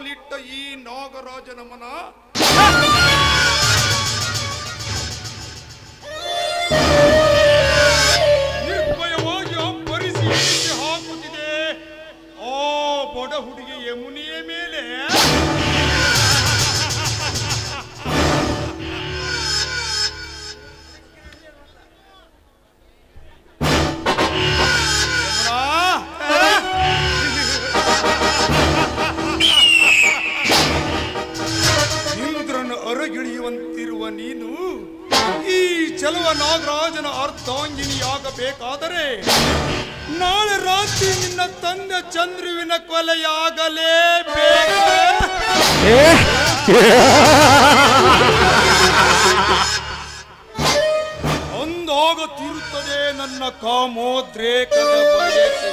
ಕಾಲಿಟ್ಟ ಈ ನಾಗರಾಜನ ಮನ ನಿರ್ಭಯವಾಗಿ ಅಬ್ಬರಿಸಿ ಈಚೆ ಹಾಕುತ್ತಿದೆ ಆ ಬಡ ಹುಡುಗಿ ಯಮುನಿಯ ಮೇಲೆ ಇಂದ್ರನ ಅರಗಿಳಿಯುವಂತಿರುವ ನೀನು ಈ ಚಲುವ ನಾಗರಾಜನ ಅರ್ಧಾಂಗಿನಿಯಾಗಬೇಕಾದರೆ ನಾಳೆ ರಾತ್ರಿ ನಿನ್ನ ತಂದೆ ಚಂದ್ರುವಿನ ಕೊಲೆಯಾಗಲೇಬೇಕು ಅಂದಾಗ ತೀರುತ್ತದೆ ನನ್ನ ಕಾಮೋದ್ರೇಕದ ಬಯಕೆ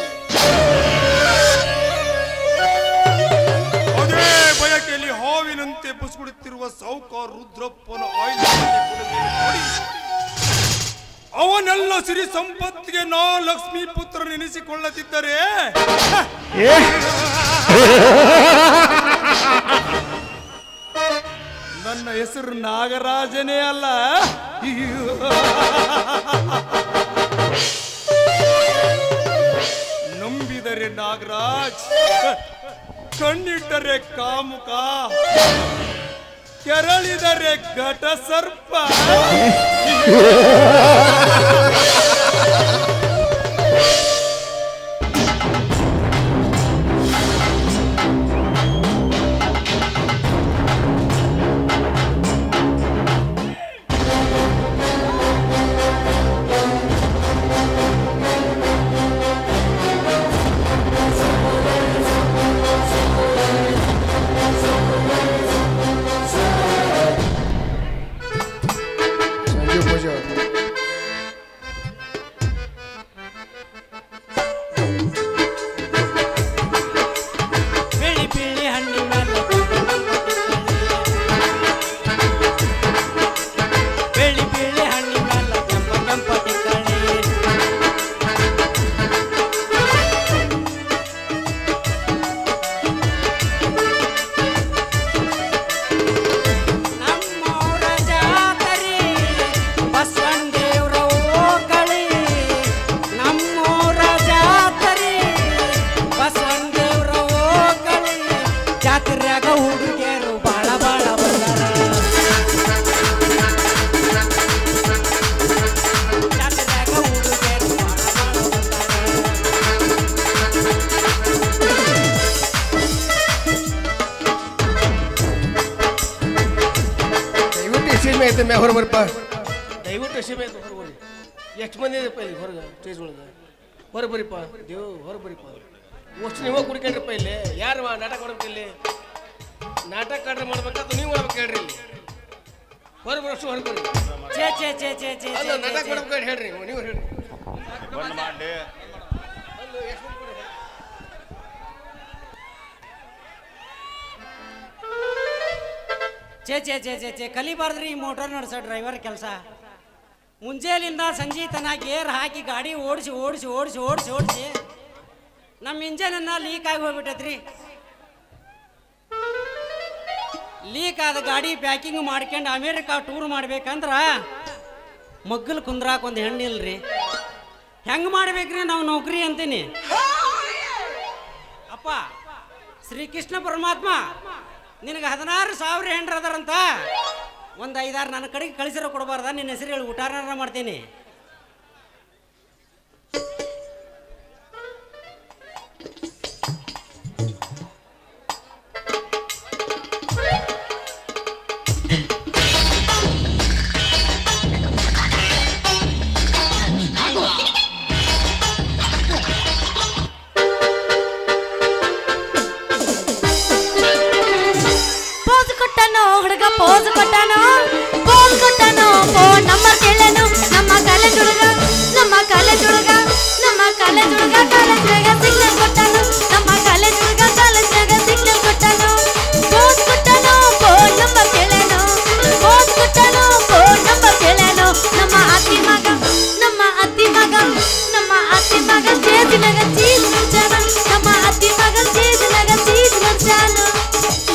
ಅದೇ ಬಯಕೆಯಲ್ಲಿ ಹಾವಿನಂತೆ ಬುಸುಗುಡುತ್ತಿರುವ ಸಾವುಕಾರ ರುದ್ರಪ್ಪನ ಆಯುಧವನ್ನು ಕೊಡುಗೆ ಮಾಡಿ ಅವನೆಲ್ಲ ಸಿರಿ ಸಂಪತ್ತಿಗೆ ನಾ ಲಕ್ಷ್ಮೀ ಪುತ್ರ ನೆನೆಸಿಕೊಳ್ಳದಿದ್ದರೆ ನನ್ನ ಹೆಸರು ನಾಗರಾಜನೇ ಅಲ್ಲ ನಂಬಿದರೆ ನಾಗರಾಜ್ ಕಣ್ಣಿಟ್ಟರೆ ಕಾಮುಕ ಕೆರಳಿದರೆ ಘಟ ಸರ್ಪ ಸಂಜೆ ಪೂಜೆ ಬಿಳಿ ಬಿಳಿ ಹಣ್ಣಿನ ಮೇಲೆ ಬಿಳಿ ಬಿಳಿ ಹಣ್ಣಿನ ಮೇಲೆ ಕೆಂಪ ಕೆಂಪ ಟಿಕ್ಕಳಿ ನಮ್ಮೂರ ಜಾತರಿ ಬಸವಣ್ಣದೇವ್ರ ಓಕಳಿ ನಮ್ಮೂರ ಜಾತರಿ ಬಸವಣ್ಣದೇವ್ರ ಓಕಳಿ ಜಾತ್ರ್ಯಾಗ ಹುಡುಗಿಯರು ಬಾಳ ಬಾಳ ಬಂದಾರ ಜಾತ್ರ್ಯಾಗ ಹುಡುಗಿಯರು ಬಾಳ ಬಾಳ ಬಂದಾರ ದಯವಿಟ್ಟು ಸ್ಟೇಜ್ ಮೇಲೆ ಐತೆ ಮ್ಯಾಗ ಹೊರ ಬರ್ಪ ದಯವಿಟ್ಟು ಎಸಿ ಬೇಕು ಹೊರಗೆ ಬರ್ರಿ ಎಷ್ಟು ಮಂದಿ ಇದಪ್ಪ ಇಲ್ಲಿ ಹೊರಗೆ ಸ್ಟೇಜ್ ಒಳಗೆ ಹೊರ ಬರಿಪ್ಪ ದೇವ್ ಹೊರ ಬರಿಪ್ಪ ಅಷ್ಟು ನೀವ ಕುಡ್ಕೊಂಡ್ರಪ್ಪ ಇಲ್ಲಿ ಯಾರು ಮಾ- ನಾಟಕ ಮಾಡ್ಬೇಕು ಇಲ್ಲಿ ನಾಟಕ ಆಡ್ರೆ ಮಾಡ್ಬೇಕಾದ್ರೆ ನೀವು ಮಾಡ್ಬೇಕು ಹೇಳ್ರಿ ಇಲ್ಲಿ ಹೊರ ಬರೋಷ್ಟು ಹೊರ ಬರ್ರಿ ಛೇ ಛೇ ಛೇ ಛೇ ಛೇ ಅಲ್ಲ ಛೇ ನಾಟಕ ಛೇ ಮಾಡ್ಬೇಕು ಅಂತ ಹೇಳ್ರಿ ನೀವು ಹೇಳ್ರಿ ಬಂದ್ ಮಾಡಿ ಅಲ್ಲ, ಎಷ್ಟು ಮಂದಿ ಕೊಡ್ರಿ? ಛೇ ಛೇ ಛೇ ಛೇ ಛೇ ಕಲಿಬಾರ್ದ್ರಿ ಈ ಮೋಟಾರ್ ನಡೆಸೋ ಡ್ರೈವರ್ ಕೆಲಸ ಮುಂಜಾಲಿಂದ ಸಂಜೆ ತನಕ ಗೇರ್ ಹಾಕಿ ಗಾಡಿ ಓಡಿಸಿ ಓಡಿಸಿ ಓಡಿಸಿ ಓಡಿಸಿ ಓಡಿಸಿ ನಮ್ಮ ಇಂಜನನ್ನ ಲೀಕ್ ಆಗಿ ಹೋಗ್ಬಿಟ್ಟೈತ್ರಿ ಲೀಕ್ ಆದ ಗಾಡಿ ಪ್ಯಾಕಿಂಗ್ ಮಾಡ್ಕೊಂಡು ಅಮೇರಿಕಾ ಟೂರ್ ಮಾಡ್ಬೇಕಂದ್ರ ಮಗ್ಗಲ್ ಕುಂದ್ರಾಕ ಒಂದು ಹೆಣ್ಣಿಲ್ರಿ ಹೆಂಗ್ ಮಾಡ್ಬೇಕ್ರಿ ನಾವು ನೌಕರಿ ಅಂತೀನಿ ಅಪ್ಪ ಶ್ರೀಕೃಷ್ಣ ಪರಮಾತ್ಮ ನಿನಗೆ ಹದಿನಾರು ಸಾವಿರ ಹೆಂಡ್ರ ಅದಾರಂತ ಒಂದು ಐದಾರು ನನ್ನ ಕಡೆಗೆ ಕಳಿಸಿರೋ ಕೊಡಬಾರ್ದ ನಿನ್ನ ಹೆಸರು ಹೇಳಿ ಊಟಾರ ಮಾಡ್ತೀನಿ ಪೋಸ್ ಕೊಟ್ಟನು ಹುಡುಗ ಪೋಸ್ ಕೊಟ್ಟನು ಪೋಸ್ ಕೊಟ್ಟನು ಫೋನ್ ನಂಬರ್ ಕೇಳನು ನಮ್ಮ ಕಾಲೇಜ್ ಹುಡುಗ ನಮ್ಮ ಕಾಲೇಜ್ ಹುಡುಗ ನಮ್ಮ ಕಾಲೇಜ್ ಹುಡುಗ ಕಾಲೇಜ್ನಾಗ ಸಿಗ್ನಲ್ ಕೊಟ್ಟನು ನಮ್ಮ ಕಾಲೇಜ್ ಹುಡುಗ ಕಾಲೇಜ್ನಾಗ ಸಿಗ್ನಲ್ ಕೊಟ್ಟನು ಪೋಸ್ ಕೊಟ್ಟನು ಫೋನ್ ನಂಬರ್ ಕೇಳನು ಪೋಸ್ ಕೊಟ್ಟನು ಫೋನ್ ನಂಬರ್ ಕೇಳನು ನಮ್ಮ ಅತ್ತಿ ಮಗ ನಮ್ಮ ಅತ್ತಿ ಮಗ ನಮ್ಮ ಅತ್ತಿ ಮಗ ಸ್ಟೇಜ್ನಾಗ ಚೀಸ್ ಮುಂಚಾನ ನಮ್ಮ ಅತ್ತಿ ಮಗ ಸ್ಟೇಜ್ನಾಗ ಚೀಸ್ ಮುಂಚಾನ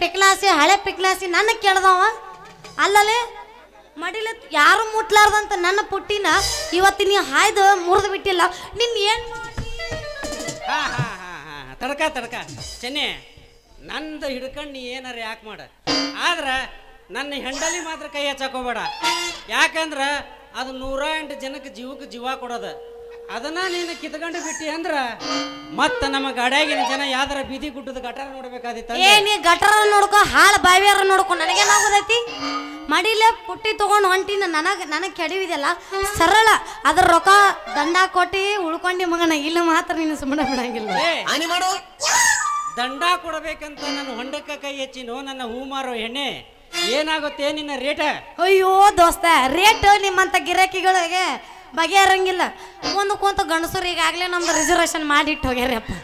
ಪಿಕ್ಲಾಸಿ ಹಳೆ ಪಿಕ್ಲಾಸಿ ನನ್ನ ಕೇಳ್ದವ ಅಲ್ಲಲೇ ಮಡಿಲ ಯಾರು ಮುಟ್ಲಾರ್ದಂತ ನನ್ನ ಪುಟ್ಟಿನ ಇವತ್ತು ನೀ ಹಾಯ್ದು ಮುರಿದು ಬಿಟ್ಟಿಲ್ಲ ನಿನ್ ಏನ್ ಮಾಡ್ತಿ? ಹಾ ಹಾ ಹಾ ಹಾ ತಡ್ಕ ತಡ್ಕ ಚೆನ್ನಿ ನಂದು ಹಿಡ್ಕೊಂಡು ನೀ ಏನಾರ ಯಾಕೆ ಮಾಡ ಆದ್ರೆ ನನ್ನ ಹೆಂಡಲಿ ಮಾತ್ರ ಕೈ ಹಚ್ಚಾಕೋಬೇಡ ಯಾಕಂದ್ರ ಅದು ನೂರ ಎಂಟು ಜನಕ್ಕೆ ಜೀವಕ್ಕೆ ಜೀವ ಕೊಡೋದು ಅದನ್ನ ನೀನು ಕಿತ್ಕೊಂಡು ಬಿಟ್ಟಿ ಅಂದ್ರ ಮತ್ತೆ ನಮ್ಮ ಗಾಡ್ಯಾಗಿನ ಜನ ಯಾವ್ದಾರ ಬೀದಿ ಗುಡ್ಡದ ಗಟಾರ ನೋಡ್ಬೇಕಾದಿತ್ತ ಏ ನೀ ಗಟರ ನೋಡ್ಕೊ ಹಾಳು ಬಾವಿಯಾರ ನೋಡ್ಕೊ ನನಗೇನಾಗೋದೈತಿ ಮಡಿಲೆ ಪುಟ್ಟಿ ತಗೊಂಡು ಹೊಂಟಿನ ನನಗೆ ನನಗೆ ಕೆಡವಿದೆಲ್ಲ ಸರಳ ಅದ್ರ ರೊಕ್ಕ ದಂಡ ಕೊಟ್ಟು ಉಳ್ಕೊಂಡಿ ಮಗನ ಇಲ್ಲ ಮಾತ್ರ ನೀನು ಸುಮ್ಮನೆ ಬಿಡಂಗಿಲ್ಲ ಏ ಹಾನಿ ಮಾಡು ದಂಡ ಕೊಡಬೇಕಂತ ನನ್ನ ಹೊಂಡಕ್ಕ ಕೈ ಹೆಚ್ಚಿನೋ ನನ್ನ ಹೂ ಮಾರೋ ಎಣ್ಣೆ ಏನಾಗುತ್ತೆ ನಿನ್ನ ರೇಟ ಅಯ್ಯೋ ದೋಸ್ತ ರೇಟ್ ನಿಮ್ಮಂತ ಗಿರಾಕಿಗಳಿಗೆ ಬಗೆಹರಂಗಿಲ್ಲ ಒಂದು ಕುಂತ ಗಂಡಸರು ಈಗಾಗಲೇ ನಮ್ದು ರಿಸರ್ವೇಶನ್ ಮಾಡಿಟ್ಟು ಹೋಗ್ಯಾರಪ್ಪ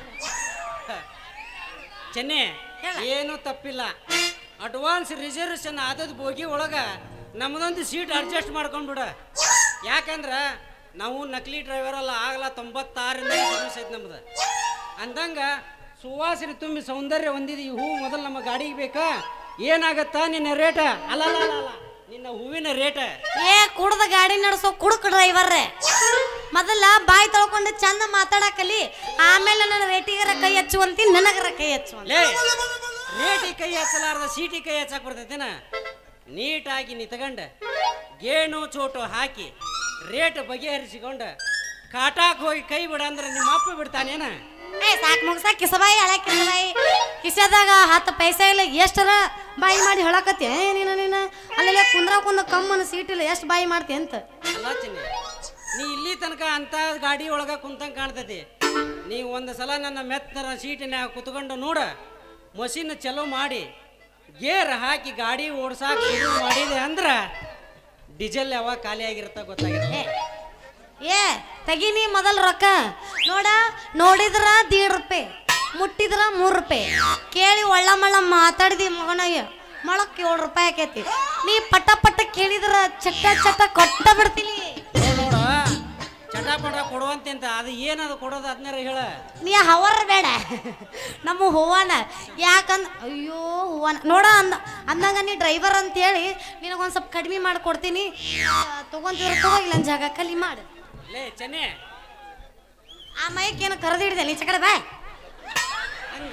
ಚೆನ್ನೆ ಏನು ತಪ್ಪಿಲ್ಲ ಅಡ್ವಾನ್ಸ್ ರಿಸರ್ವೇಶನ್ ಆದದ್ ಬೋಗಿ ಒಳಗ ನಮ್ದೊಂದು ಸೀಟ್ ಅಡ್ಜಸ್ಟ್ ಮಾಡ್ಕೊಂಡ್ಬಿಡ ಯಾಕಂದ್ರ ನಾವು ನಕಲಿ ಡ್ರೈವರ್ ಅಲ್ಲ ಆಗಲ್ಲ ತೊಂಬತ್ತಾರರಿಂದ ಸರ್ವಿಸ್ ಐತಿ ನಮ್ದು ಅಂದಂಗ ಸುವಾಸನೆ ತುಂಬಿ ಸೌಂದರ್ಯ ಹೊಂದಿದ ಈ ಹೂ ಮೊದಲು ನಮ್ಮ ಗಾಡಿಗೆ ಬೇಕಾ ಏನಾಗತ್ತ ನಿನ್ನ ರೇಟ ಅಲ್ಲ ಅಲ್ಲ ಅಲ್ಲ, ಅಲ್ಲ ನಿನ್ನ ಹೂವಿನ ರೇಟ ಏ ಕುಡ್ದ ಗಾಡಿ ನಡೆಸೋ ಕುಡುಕ್ ಡ್ರೈವರ್ ಮೊದಲ ಬಾಯಿ ತೊಳ್ಕೊಂಡು ಚಂದ ಮಾತಾಡಕಲಿ ಆಮೇಲೆ ನನ್ನ ರೇಟಿಗರ ಕೈ ಹಚ್ಚುವಂತಿ ನನಗರ ಕೈ ಹಚ್ಚುವಂತಿ ಲೇ ರೇಟಿ ಕೈ ಹಚ್ಚಲಾರ್ದ ಸೀಟಿ ಕೈ ಹಚ್ಚಕ್ ಬರ್ತೈತೇನ ನೀಟಾಗಿ ನಿತ್ಕೊಂಡ ಗೇಣು ಚೋಟು ಹಾಕಿ ರೇಟ್ ಬಗೆಹರಿಸಿಕೊಂಡ ಕಾಟಾಕ್ ಹೋಗಿ ಕೈ ಬಿಡ ಅಂದ್ರೆ ನಿಮ್ಮ ಅಪ್ಪ ಬಿಡ್ತಾನೇನ ಏ ಸಾಕ್ ಮುಗ್ಸ ಕಿಸಬಾಯಿ ಹಳೆ ಕಿಸಬಾಯಿ ಕಿಸದಾಗ ಹತ್ತು ಪೈಸೆ ಇಲ್ಲ ಎಷ್ಟರ ಬಾಯಿ ಮಾಡಿ ಹೇಳಕತ್ತಿ ಏ ನೀನು ನೀನು ಅಲ್ಲೆಲ್ಲ ಕುಂದ್ರ ಕುಂದ ಕಮ್ಮನ ಸೀಟ್ ಇಲ್ಲ ಎಷ್ಟು ಬಾಯಿ ಮಾಡ್ತಿ ಅಂತ ಅಲ್ಲ ಚಿನ್ನಿ ನೀ ಇಲ್ಲಿ ತನಕ ಅಂತ ಗಾಡಿ ಒಳಗ ಕುಂತಂಗ್ ಕಾಣ್ತೈತಿ ನೀ ಒಂದು ಸಲ ನನ್ನ ಮೆತ್ತನ ಸೀಟಿನ್ಯಾಗ ಕುತ್ಕೊಂಡು ನೋಡ ಮಷಿನ್ ಚಲೋ ಮಾಡಿ ಗೇರ್ ಹಾಕಿ ಗಾಡಿ ಓಡ್ಸಾಕ ಶುರು ಮಾಡಿದೆ ಅಂದ್ರ ಡೀಸೆಲ್ ಯಾವಾಗ ಖಾಲಿ ಆಗಿರುತ್ತ ಗೊತ್ತಾಗಿರುತ್ತೆ ಏ ತೆಗೀನಿ ಮೊದಲ್ ರೊಕ್ಕ ನೋಡ ನೋಡಿದ್ರ ದೀಡ್ ರೂಪಾಯಿ ಮುಟ್ಟಿದ್ರ ಮೂರು ರೂಪಾಯಿ ಕೇಳಿ ಒಳ್ಳ ಮಳ್ಳ ಮಾತಾಡಿದಿ ಮಗನಯ್ಯ ಮೊಳಕ್ಕೆ ಏಳು ರೂಪಾಯಿ ಆಕೈತಿ ನೀ ಪಟ ಪಟ ಕೇಳಿದ್ರ ಚಟ್ಟ ಚಟ್ಟ ಕೊಟ್ಟ ಬಿಡ್ತೀನಿ ನೋಡ್ ನೋಡ ಚಟಾಪಟ ಕೊಡುವಂತೆಂತ ಅದು ಏನದು ಕೊಡೋದು ಅದನ್ನಾರ ಹೇಳ ನೀ ಹವರ್ ಬೇಡ ನಮ್ಮ ಹೂವನ ಯಾಕಂದ್ ಅಯ್ಯೋ ಹೂವನ ನೋಡ ಅಂದ ಅಂದಂಗ ನೀ ಡ್ರೈವರ್ ಅಂತೇಳಿ ನಿನಗೊಂದು ಸ್ವಲ್ಪ ಕಡಿಮೆ ಮಾಡಿ ಕೊಡ್ತೀನಿ ತಗೊಂತಿದ್ರ ತಗೋ ಇಲ್ಲ ಜಾಗ ಕಲಿ ಮಾಡು ಲೇ ಚೆನ್ನೆ ಆ ಮೈಕ್ ಏನು ಕರೆದಿಡ್ದೆ ನೀ ಚಕಡೆ ಬಾ ಹಂಗ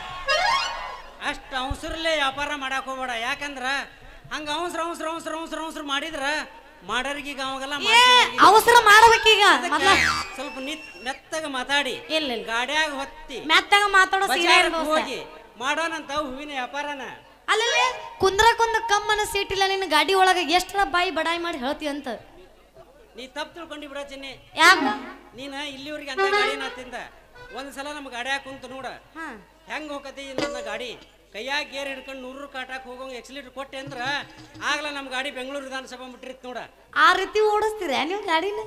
ಅಷ್ಟು ಅವಸರಲ್ಲೇ ವ್ಯಾಪಾರ ಮಾಡಕ್ ಹೋಗ್ಬೇಡ ಯಾಕಂದ್ರ ಹಂಗ ಅವಸರ ಅವಸರ ಅವಸರ ಅವಸರ ಅವಸರ ಮಾಡಿದ್ರ ಮಾಡೋರಿಗೀಗ ಅವಾಗೆಲ್ಲ ಏ ಅವಸರ ಮಾಡ್ಬೇಕೀಗ ಮೊದ್ಲ ಸ್ವಲ್ಪ ನಿತ್ ಮೆತ್ತಗ ಮಾತಾಡಿ ಇಲ್ಲ ಇಲ್ಲ ಗಾಡ್ಯಾಗ ಹೊತ್ತಿ ಮೆತ್ತಗ ಮಾತಾಡೋ ಸೀರೆ ಬಜಾರಕ್ ಹೋಗಿ ಮಾಡೋಣಂತ ಹೂವಿನ ವ್ಯಾಪಾರನ ಅಲ್ಲಲ್ಲಿ ಕುಂದ್ರ ಕುಂದ ಕಮ್ಮನ ಸೀಟ್ ಇಲ್ಲ ನಿನ್ನ ಗಾಡಿ ಒಳಗೆ ಎಷ್ಟರ ಬಾಯಿ ಬಡಾಯಿ ಮಾಡಿ ಹೇಳ್ತಿ ಅಂತ ನೀ ತಪ್ಪು ತಿಳ್ಕೊಂಡಿ ಬಿಡ ಚಿನ್ನಿ ಯಾಕ ನೀನ ಇಲ್ಲಿವರೆಗೆ ಅಂತ ಗಾಡಿನ ತಿಂದ ಒಂದ್ ಸಲ ನಮ್ಮ ಗಾಡ್ಯಾಗ ಕುಂತು ನೋಡ ಹಾ ಹೆಂಗ್ ಹೋಗತಿ ನನ್ನ ಗಾಡಿ ಕೈಯಾಗ ಗೇರ್ ಹಿಡ್ಕೊಂಡು ನೂರು ಕಾಟಾಕ್ ಹೋಗೋ ಎಕ್ಸಿಲೇಟರ್ ಕೊಟ್ಟೆ ಅಂದ್ರ ಆಗ್ಲ ನಮ್ಮ ಗಾಡಿ ಬೆಂಗಳೂರು ವಿಧಾನಸಭಾ ಮುಟ್ಟಿರಿತ್ ನೋಡ ಆ ರೀತಿ ಓಡಿಸ್ತೀರ ನೀವು ಗಾಡಿನ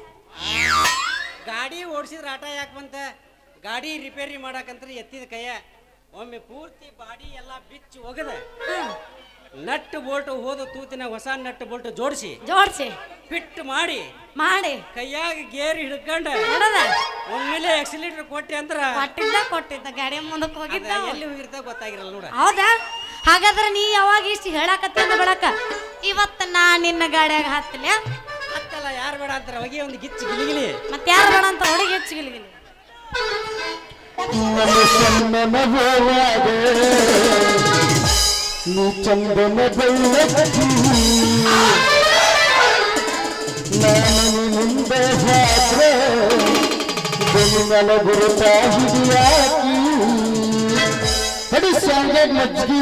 ಗಾಡಿ ಓಡಿಸಿದ್ರ ಆಟ ಯಾಕೆ ಬಂತ ಗಾಡಿ ರಿಪೇರಿ ಮಾಡಕಂತ್ರ ಎತ್ತಿದ ಕೈಯ ಒಮ್ಮೆ ಪೂರ್ತಿ ಬಾಡಿ ಎಲ್ಲ ಬಿಚ್ಚಿ ಒಗದ ನಟ್ ಬೋಲ್ಟ್ ಹೋದ ತೂತಿನ ಹೊಸ ನಟ್ ಬೋಲ್ಟ್ ಜೋಡಿಸಿ ಜೋಡ್ಸಿ ಫಿಟ್ ಮಾಡಿ ಮಾಡಿ ಕೈಯಾಗ ಗೇರ್ ಹಿಡ್ಕೊಂಡ ನೋಡದ ಒಮ್ಮೆಲೆ ಎಕ್ಸಿಲೇಟರ್ ಕೊಟ್ಟೆ ಅಂದ್ರ ಕೊಟ್ಟಿದ್ದ ಕೊಟ್ಟಿದ್ದ ಗಾಡಿ ಮುಂದಕ್ಕೆ ಅದ ಹೋಗಿದ್ದ ಎಲ್ಲಿ ಹೋಗಿರ್ತಾವ ಗೊತ್ತಾಗಿರಲ್ಲ ನೋಡ ಹೌದಾ ಹಾಗಾದ್ರೆ ನೀ ಯಾವಾಗ ಇಷ್ಟು ಹೇಳಾಕತ್ತಿ ಅಂದ ಬೆಳಕ ಇವತ್ತ ನಾ ನಿನ್ನ ಗಾಡಿಯಾಗ ಹತ್ತಲೆ ಮತ್ತೆಲ್ಲ ಯಾರು ಬೇಡ ಅಂತಾರ ಹೋಗಿ ಒಂದು ಗಿಚ್ಚಿ ಗಿಲಿಗಿಲಿ ಮತ್ತೆ ಯಾರು ಬೇಡ ಅಂತ ಹುಡುಗಿ ಹೆಚ್ಚಿಗಿಲ್ಗಿಲ್ಲ ನೀ ಚಂದನ ಬೆಳ್ಳಕ್ಕಿ ನಾನು ಮುಂದೆ ಹಾಕ್ರೆ ಬೆನ್ನಿನ ಗುರುತ ಹಿಡಿಯಾಕಿ ಹಡಿಸಂಗ ಮಜ್ಗಿ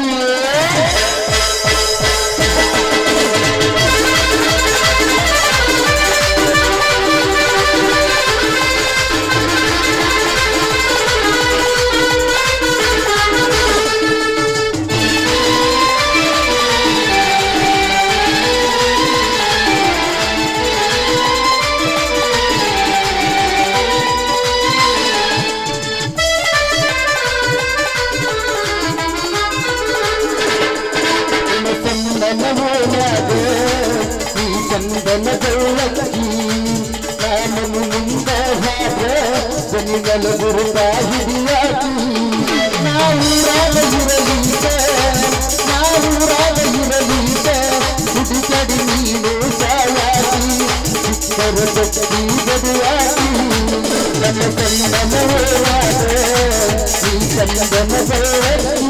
ಚಂದನ ಹೋದಾಗ ಈ ಚಂದನ ಬೆಳ್ಳಕ್ಕಿ ನಾನು ಮುಂದೆ ಹಾಕ್ರೆ ಬೆನ್ನಿನ ಗುರುತ ಹಿಡಿಯಾಕಿ ನಾವು ಇರಲಿಕ್ಕೆ ಚಂದನ ಬೆಳಕಿ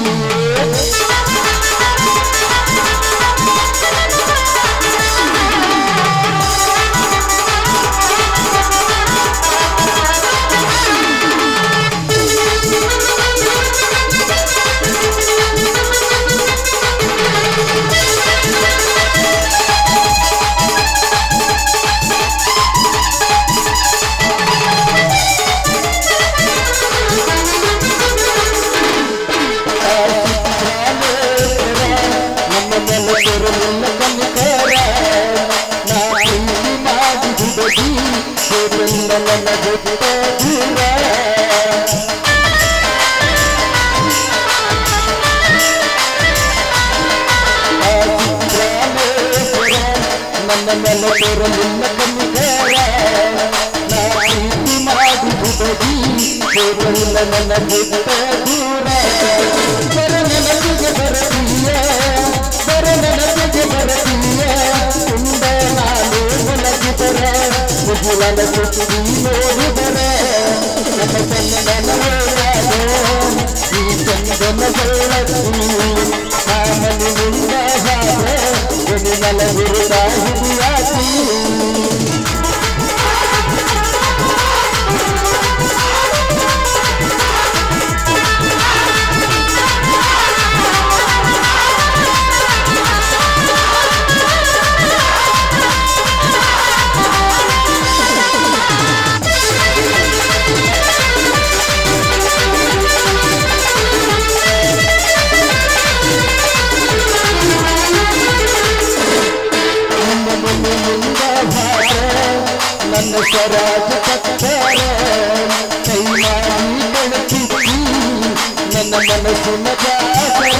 ನಮ್ಮ ನೆಲದೊರು ನಿನ್ನ ಕನಿಕರ ನಾ ಪ್ರೀತಿ ಮಾಡಿದುಬದಿ ಸೇರಿಲ್ಲ ನನ್ನ ಗೊತ್ತ ದೂರ ಆ ಚಿತ್ರಾಲೇಶ್ವರ ನನ್ನ ನೆಲದೊರು ನಿನ್ನ ಕನಿಕರ ನಾ ಪ್ರೀತಿ ಮಾಡಿದುಬದಿ ಸೇರಿಲ್ಲ ನನ್ನ ಗೊತ್ತ ದೂರ ಬರ ನನಗೆ ಬರತೀಯ ಬರ ನನಗೆ ಬರತೀಯ ತುಂಬ ನಾನು ಮಲಗಿದರ ಮುಗಿಲನ ಸುತ್ತಿ ನೋಡಿದರ ನನ್ನ ಚಂದನ ಈ ಚಂದನ ಬೆಳಕು ಕಾಮನಿಂದ ಹಾರ ಎನಿನಲ ವಿರುದ ಹಿಡಿಯಾತಿ ನಿಮ್ಮ ಮನೆಯಿಂದ ಭಾರ ನನ್ನ ಸ್ವರಾಜ ಕತ್ತಾರ ಕೈ ಮಾಡಿ ಬೆಳಕಿಸಿ ನನ್ನ ಮನಸ್ಸಿನ ಜಾಸರ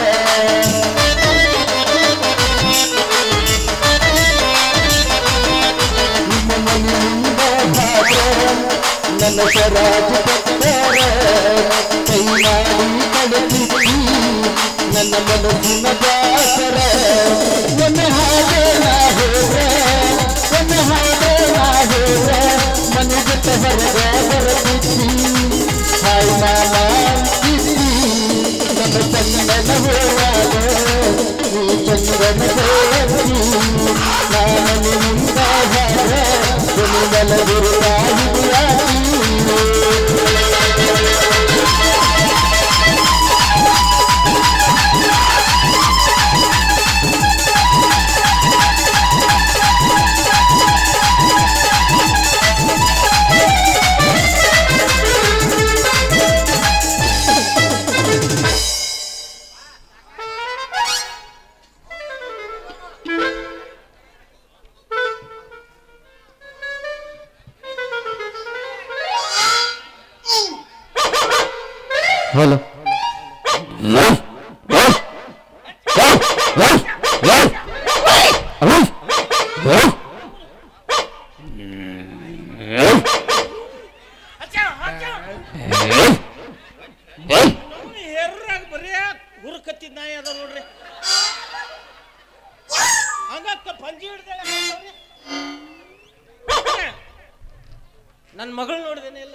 ನಿಮ್ಮ ಮನೆಯಿಂದ ಭಾರ ನನ್ನ ಸ್ವರಾಜ ಕತ್ತಾರ ಕೈ ಮಾಡಿ ಬೆಳಕಿಸಿ ನನ್ನ ಮನಸ್ಸಿನ ಜಾಸರ ಒಮ್ಮೆ ಹಾಗೆ ನಾ ಹೋದ್ರೆ ಒಮ್ಮೆ ಹಾಗೆ ನಾ ಹೋದ್ರೆ ಮನೆ ಬಿಟ್ಟ ಹೊರಗೆ ಬರತಿದ್ದಿ ಹಾಯ್ ಮಾಮ ಇದ್ದಿ ನನ್ನ ಚಂದನ ಹೋರಾಗ ನೀ ಚಂದ್ರನ ಬೆಳಕಿ ನಾನು ನಿನ್ನಿಂದ ಹಾರ ನಿನ್ನ ಗುರುತಾಗಿ ಹಲೋ ಹೆರ್ರಾಗ ಬರೀ ಹುರ್ಕತ್ತಿದ್ ನಾಯಿ ಅದ ನೋಡ್ರಿ ಹಂಗಕ್ಕ ಪಂಜಿ ಹಿಡ್ದಾಳೆ ನನ್ನ ಮಗಳು ನೋಡಿದೇನೆ ಇಲ್ಲ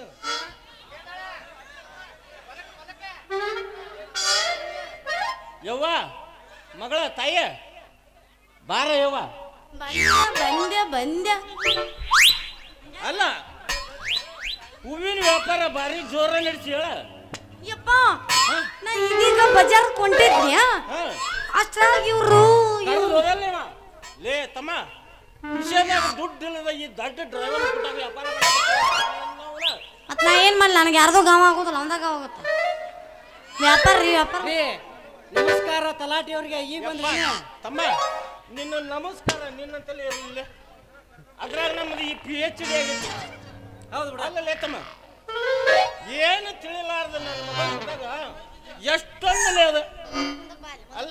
ಯವ್ವ ಮಗಳ ತಾಯ ಬಾರ ಯವ್ವ ಬಂದೆ ಬಂದೆ ಅಲ್ಲ ಹೂವಿನ ವ್ಯಾಪಾರ ಭಾರಿ ಜೋರ ನಡೆಸಿ ಹೇಳ ಯಪ್ಪ ನಾ ಇದೀಗ ಬಜಾರ್ ಕೊಂಡಿದ್ನ್ಯಾ ಹಾ ಅಷ್ಟ್ರಾಗಿ ಇವ್ರು ಕರ್ದು ಹೋದಲ್ಲ ಇವ. ಲೇ ತಮ್ಮ ವಿಷಯದಾಗ ದುಡ್ಡು ಇಲ್ಲದ ಈ ದೊಡ್ಡ ಡ್ರೈವರ್ ಕೊಟ್ಟಾಗ ವ್ಯಾಪಾರ ಮಾಡ್ತಾನೆ. ಮತ್ ನಾ ಏನ್ ಮಾಡ್ಲಿ ನನಗೆ ಯಾರ್ದೋ ಗಾವ ಆಗೋದಿಲ್ಲ ಅವಂದಾಗ ಗಾವ ಆಗುತ್ತೆ ವ್ಯಾಪಾರ ರೀ ವ್ಯಾಪಾರ ರೀ ನಮಸ್ಕಾರ ತಲಾಟಿ ಅವ್ರಿಗೆ ಈಗ ಬಂದ್ರಿ ತಮ್ಮ ನಿನ್ನ ನಮಸ್ಕಾರ ನಿನ್ನಂತಲೇ ಇರಲಿಲ್ಲ ಅದ್ರಾಗ ನಮ್ಮದು ಈ ಪಿ ಎಚ್ ಡಿ ಆಗೈತಿ ಹೌದು ಬಿಡ ಅಲ್ಲಲೇ ತಮ್ಮ ಏನು ತಿಳಿಲಾರ್ದ ನನ್ನ ಮಗ ಇದ್ದಾಗ ಎಷ್ಟೊಂದಲೇ ಅದು ಅಲ್ಲ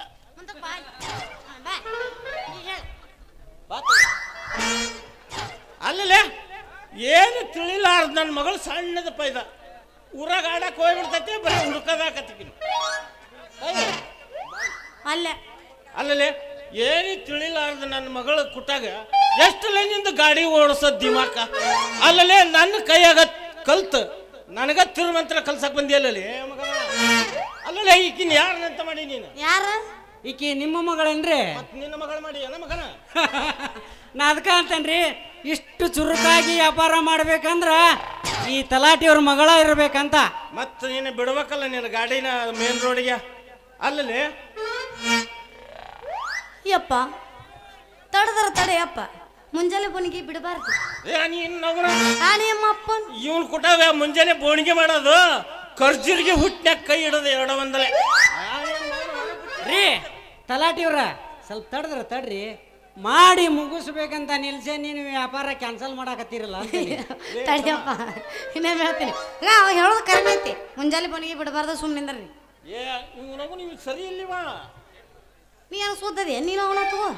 ಬಾತು. ಅಲ್ಲಲೇ ಏನು ತಿಳಿಲಾರ್ದ ನನ್ನ ಮಗಳು ಸಣ್ಣದ ಪೈದ ಊರಾಗ ಆಡಕ್ಕೆ ಹೋಗ್ಬಿಡ್ತೈತಿ ಬರೀ ಹುಡುಕದಾಕತ್ತಿನ ಅಲ್ಲೇ ಅಲ್ಲಲೇ ಏನು ತಿಳಿಲಾರ್ದ ನನ್ನ ಮಗಳ ಕುಟ್ಟಾಗ ಎಷ್ಟು ಲೈನಿಂದ ಗಾಡಿ ಓಡಿಸೋ ದಿಮಾಕ ಅಲ್ಲಲೇ ನನ್ನ ಕೈಯಾಗ ಕಲ್ತು ನನಗ ತಿರುಮಂತ್ರ ಕಲ್ಸಕ್ ಬಂದಿಯಲ್ಲ ಮಗನ ಅಲ್ಲಲ್ಲ ಈಕಿನ ಯಾರನ್ನಂತ ಮಾಡಿ ನೀನು ಯಾರ ಈಕಿ ನಿಮ್ಮ ಮಗಳೇನ್ರಿ ಮತ್ ನಿನ್ನ ಮಗಳು ಮಾಡಿ ಏನ ಮಗನ ನಾ ಅದಕ್ಕ ಅಂತೇನ್ರಿ ಇಷ್ಟು ಚುರುಕಾಗಿ ವ್ಯಾಪಾರ ಮಾಡ್ಬೇಕಂದ್ರ ಈ ತಲಾಟಿಯವ್ರ ಮಗಳ ಇರ್ಬೇಕಂತ ಮತ್ ನೀನು ಬಿಡ್ಬೇಕಲ್ಲ ನಿನ್ನ ಗಾಡಿನ ಮೇನ್ ರೋಡಿಗೆ ಅಲ್ಲಲ್ಲಿ ಯಪ್ಪ ತಡದ್ರ ತಡೆಯಪ್ಪ ಮುಂಜಾನೆ ಬುನಿಗೆ ಬಿಡಬಾರ್ದು ಏ ನೀನ್ ನವ್ರ ಆನಿ ಅಮ್ಮ ಅಪ್ಪನ್ ಇವನ್ ಕುಟಾವ ಮುಂಜಾನೆ ಬೋಣಿಗೆ ಮಾಡೋದು ಖರ್ಜುರಿಗೆ ಹುಟ್ನ್ಯಾಗ ಕೈ ಇಡೋದು ಎರಡ ಒಂದಲೆ ರೀ ತಲಾಟಿಯವ್ರ ಸ್ವಲ್ಪ ತಡದ್ರ ತಡ್ರಿ ಮಾಡಿ ಮುಗಿಸ್ಬೇಕಂತ ನಿಲ್ಸೆ ನೀನು ವ್ಯಾಪಾರ ಕ್ಯಾನ್ಸಲ್ ಮಾಡಾಕತ್ತೀರಲ್ಲ ಅಂತೀನಿ. ತಡಿಯಪ್ಪ ಇನ್ನೇನು ಹೇಳ್ತೀನಿ ಈಗ ಅವ ಹೇಳೋದು ಕರೆಕ್ಟ್ ಐತಿ ಮುಂಜಾನೆ ಬುನಿಗೆ ಬಿಡಬಾರ್ದು ಸುಮ್ಮನಿಂದ್ರಿ ಏ ಇವನಗು ನೀವು ಸರಿ ಇಲ್ಲಿವಾ ನೀ ಏನು ಸುದ್ದದಿ ನೀನು ಅವನ ತಗೋ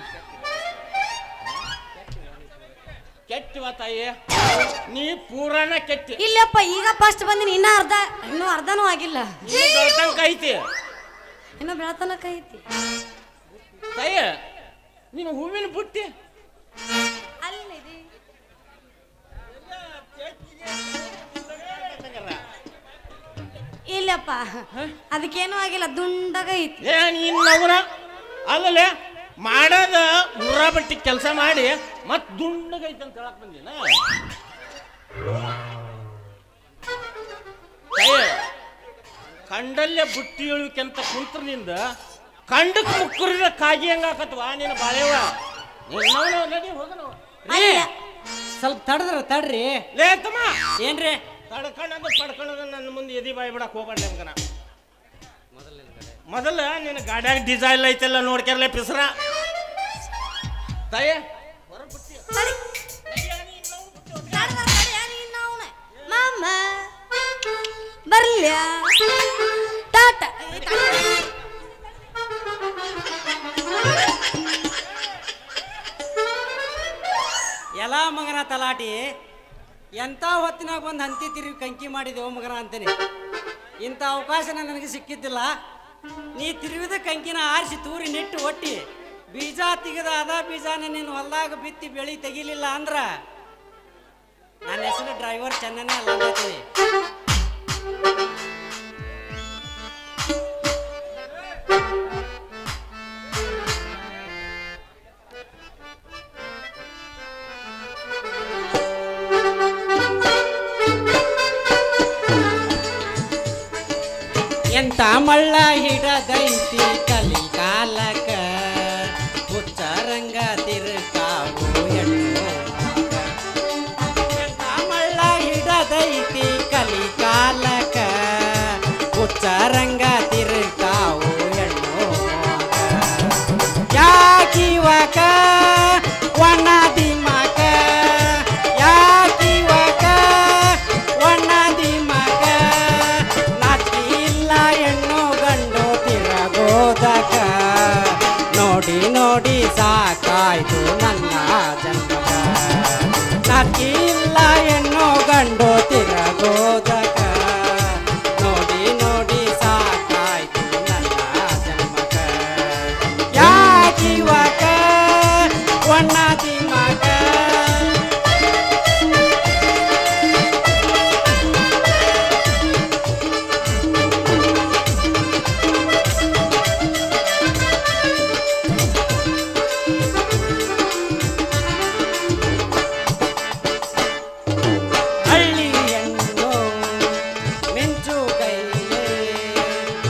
ಕೆಟ್ಟಿವ ತಾಯಿ ನೀ ಪೂರಾನ ಕೆಟ್ಟಿ ಇಲ್ಲಪ್ಪ ಈಗ ಫಸ್ಟ್ ಬಂದಿನಿ ಇನ್ನ ಅರ್ಧ ಇನ್ನೂ ಅರ್ಧನೂ ಆಗಿಲ್ಲ ನೀ ಬೆಳ್ತಂಕ ಐತಿ ಇನ್ನು ಬೆಳತನಕ ಐತಿ ತಾಯಿ ನೀನು ಹೂವಿನ ಬುಟ್ಟಿ ಅಲ್ಲಿ ಇಲ್ಲಪ್ಪ ಅದಕ್ಕೇನೂ ಆಗಿಲ್ಲ ದುಂಡಗ ಐತಿ ಏ ನೀನ್ ನವರ ಅಲ್ಲಲೆ ಮಾಡದ ಮುರ ಬಟ್ಟಿ ಕೆಲಸ ಮಾಡಿ ಮತ್ ದುಂಡಗೈತೆ ಅಂತ ಹೇಳಕ್ ಬಂದಿನ ತಾಯಿ ಕಂಡಲ್ಲೇ ಬುಟ್ಟಿ ಇಳುವಿಕೆಂತ ಕುಂತ್ರನಿಂದ ಕಂಡಕ್ ಮುಕ್ಕುರಿದ ಕಾಗಿ ಹಂಗಾಕತ್ವಾ ನೀನು ಬಾಳೆವ ನಿನ್ನವನ ನಡಿ ಹೋಗನು ರೀ ಸ್ವಲ್ಪ ತಡದ್ರ ತಡ್ರಿ ಲೇ ತಮ್ಮ ಏನ್ರಿ ತಡ್ಕೊಳ್ಳೋದು ಪಡ್ಕೊಳ್ಳೋದು ನನ್ನ ಮುಂದೆ ಎದಿ ಬಾಯಿ ಬಿಡಕ್ ಹೋಗ್ಬಾರ್ದು ಮಗನ ಮೊದಲ ನಿನ್ನ ಗಾಡ್ಯಾಗ ಡಿಸೈಲ್ ಐತೆಲ್ಲ ನೋಡ್ಕ್ಯಾರಲೆ ಪಿಸ್ರ ತಾಯ ತಡಿ. ತಡ್ದ ತಡಿ, ಯಾರ್ ನೀನ್ ಅವ್ನ? ಮಾಮ ಬರ್ಲ್ಯಾ ಟಾಟ ಎಲ್ಲ ಮಗನ ತಲಾಟಿ ಎಂಥ ಹೊತ್ತಿನಾಗ ಬಂದು ಹಂತಿ ತಿರುಗಿ ಕಂಕಿ ಮಾಡಿದೆವು ಮಗನ ಅಂತೀನಿ ಇಂಥ ಅವಕಾಶ ನನಗೆ ಸಿಕ್ಕಿದ್ದಿಲ್ಲ ನೀ ತಿರುವಿದ ಕಂಕಿನ ಆರಿಸಿ ತೂರಿ ನೆಟ್ಟು ಒಟ್ಟಿ ಬೀಜ ತೆಗೆದ ಅದ ಬೀಜನ ನೀನು ಹೊಲ್ದಾಗ ಬಿತ್ತಿ ಬೆಳಿ ತೆಗಿಲಿಲ್ಲ ಅಂದ್ರ ನನ್ನ ಹೆಸರು ಡ್ರೈವರ್ ಚೆನ್ನನೇ ಅಲ್ಲ ಅಂತೀನಿ ಎಂತ ಮಳ್ಳ ಹಿಡದೈತಿ ಕಲಿ ಕಾಲಕ ಹುಚ್ಚರಂಗ ತಿರುಕಾವು ಹೆಣ್ಣು ಎಂತ ಮಳ್ಳ ಹಿಡದೈತಿ ಕಲಿ ಕಾಲಕ ಹುಚ್ಚರಂಗ ತಿರುಕಾವು ಹೆಣ್ಣು ಯಾಕಿವಕ ಒಣ ದಿಮಕ ಯಾಕಿವಕ ಒಣ ದಿಮಕ ನಾಚಿ ಇಲ್ಲ ಹೆಣ್ಣು ಗಂಡು ತಿರಗೋದಕ ನೋಡಿ ನೋಡಿ ಸಾಕಾಯ್ತು ನನ್ನ ಜನ್ಮಕ ನಾಚಿ ಇಲ್ಲ ಹೆಣ್ಣು ಗಂಡು ತಿರಗೋದಕ ನೋಡಿ ನೋಡಿ ಸಾಕಾಯ್ತು ನನ್ನ ಜನ್ಮಕ ಯಾಕಿವಕ ಒಣ್ಣ ದಿಮಕ ಹಳ್ಳಿಯನ್ನು ಮಿಂಚು ಕೈಲೆ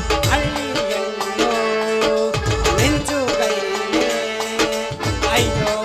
ಹಳ್ಳಿಯನ್ನು ಮಿಂಚು ಕೈಲೆ ಅಯ್ಯೋ